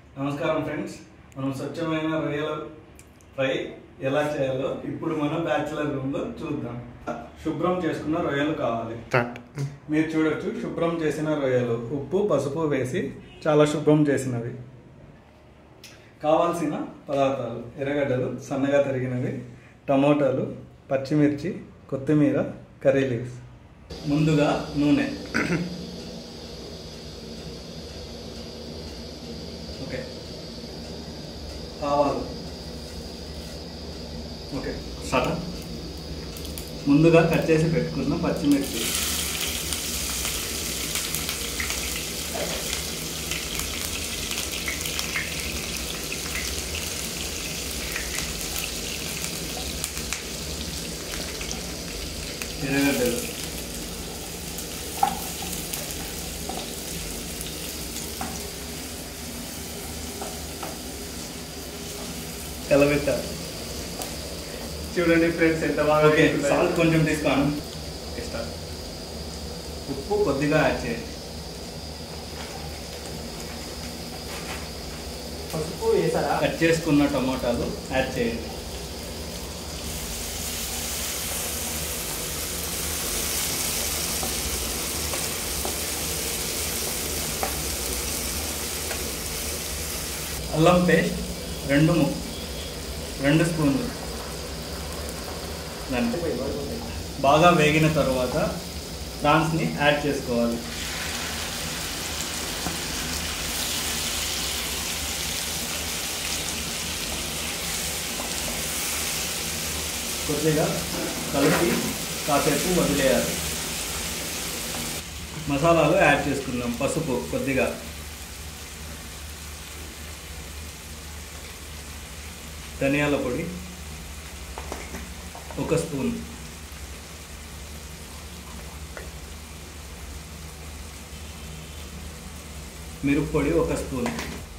నమస్కారం ఫ్రెండ్స్ మనం స్వచ్ఛమైన రొయ్యల ఫ్రై ఎలా చేయాలో ఇప్పుడు మన బ్యాచిలర్ రూమ్లో చూద్దాం శుభ్రం చేసుకున్న రొయ్యలు కావాలి స్టార్ట్ మీరు చూడొచ్చు శుభ్రం చేసిన రొయ్యలు ఉప్పు పసుపు వేసి చాలా శుభ్రం చేసినవి కావాల్సిన పదార్థాలు ఎర్రగడ్డలు సన్నగా తరిగినవి టమోటాలు పచ్చిమిర్చి కొత్తిమీర కర్రీ లీవ్స్ ముందుగా నూనె ఓకే ఆవాలు ఓకే స్టార్ట్ ముందుగా కట్ చేసి పెట్టుకున్న పచ్చిమిర్చి ఎర్రగడ్డలు కలబెట్ట చూడండి ఫ్రెండ్స్ ఎంత బాగా ఓకే వేసుకున్నారు. సాల్ట్ కొంచెం తీసుకోను ఇస్తా ఉప్పు కొద్దిగా యాడ్ చేయండి పసుపు వేసారా కట్ చేసుకున్న టమోటాలు యాడ్ చేయండి అల్లం పేస్ట్ రెండు ము రెండు స్పూన్లు దాంట్లో బాగా వేగిన తర్వాత ప్రాన్స్ని యాడ్ చేసుకోవాలి కొద్దిగా కలిపి కాసేపు వదిలేయాలి మసాలాలు యాడ్ చేసుకుందాం పసుపు కొద్దిగా ధనియాల పొడి ఒక స్పూన్ మిరప్ పొడి ఒక స్పూన్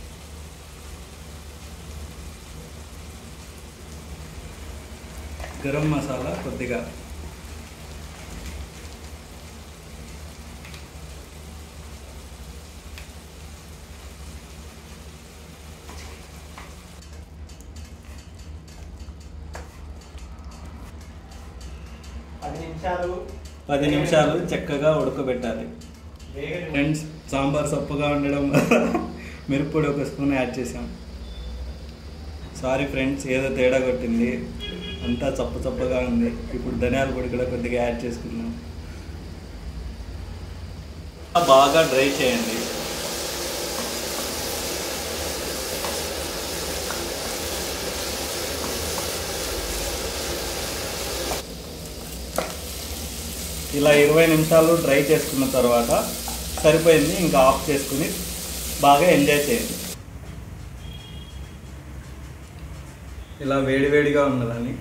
గరం మసాలా కొద్దిగా పది నిమిషాలు పది నిమిషాలు చక్కగా ఉడకబెట్టాలి వేగని ఫ్రెండ్స్ సాంబార్ సప్పగా ఉండడం వల్ల మిరప్పొడి ఒక స్పూన్ యాడ్ చేసాం సారీ ఫ్రెండ్స్ ఏదో తేడా కొట్టింది అంతా చప్ప చప్పగా ఉంది ఇప్పుడు ధనియాల పొడి కూడా కొద్దిగా యాడ్ చేసుకున్నాం బాగా డ్రై చేయండి ఇలా ఇరవై నిమిషాలు డ్రై చేసుకున్న తర్వాత సరిపోయింది ఇంకా ఆఫ్ చేసుకుని బాగా ఎంజాయ్ చేయండి ఇలా వేడివేడిగా ఉన్నదని